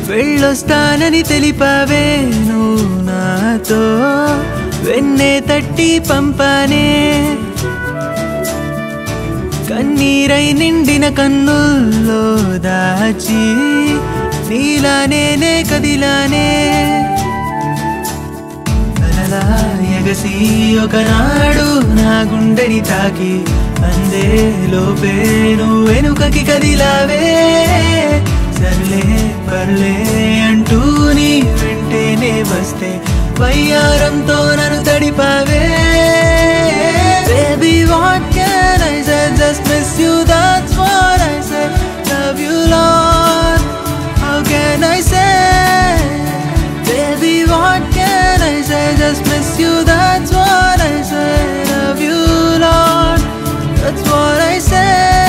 వెళ్ళొస్తానని తెలిపావే నువ్వు నాతో వెన్నే తట్టి పంపానే కన్నీరై నిండిన కన్నుల్లో దాచి నీలానే నే కదిలానే అలలా ఎగసి ఒకనాడు నా గుండెని తాకి అందే లోపే నువ్వు వెనుకకి కదిలావే సర్లే పర్లే అంటూ నీ వెంటేనే వస్తే వయ్యారంతో నన్ను తడిపావే Baby, what can I say? Just miss you, that's what I said. Love you, Lord. How can I say? Baby, what can I say? Just miss you, that's what I say. Love you, Lord. That's what I say.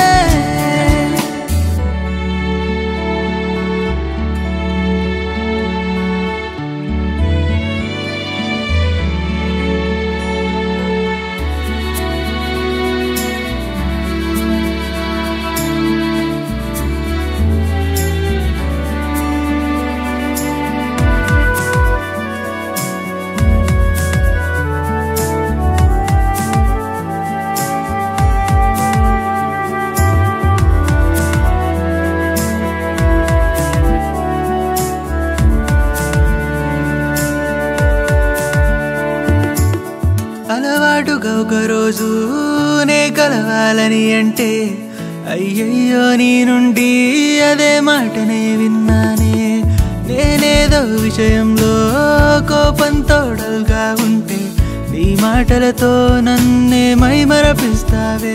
అలవాటుగా ఒక రోజు నే కలవాలని అంటే అయ్యయ్యో నీ నుండి అదే మాటనే విన్నానే నేనేదో విషయంలో కోపం తోడలుగా ఉంటే నీ మాటలతో నన్నే మైమరపిస్తావే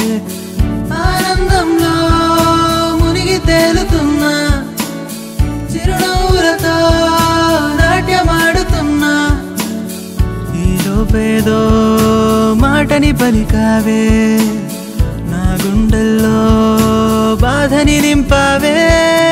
ఆనందంలో మునిగి తేలుతున్నా చిరునవ్వులతో నాట్యమాడుతున్నా ఈలోపేదో మాటని పలికావే నా గుండెల్లో బాధని నింపావే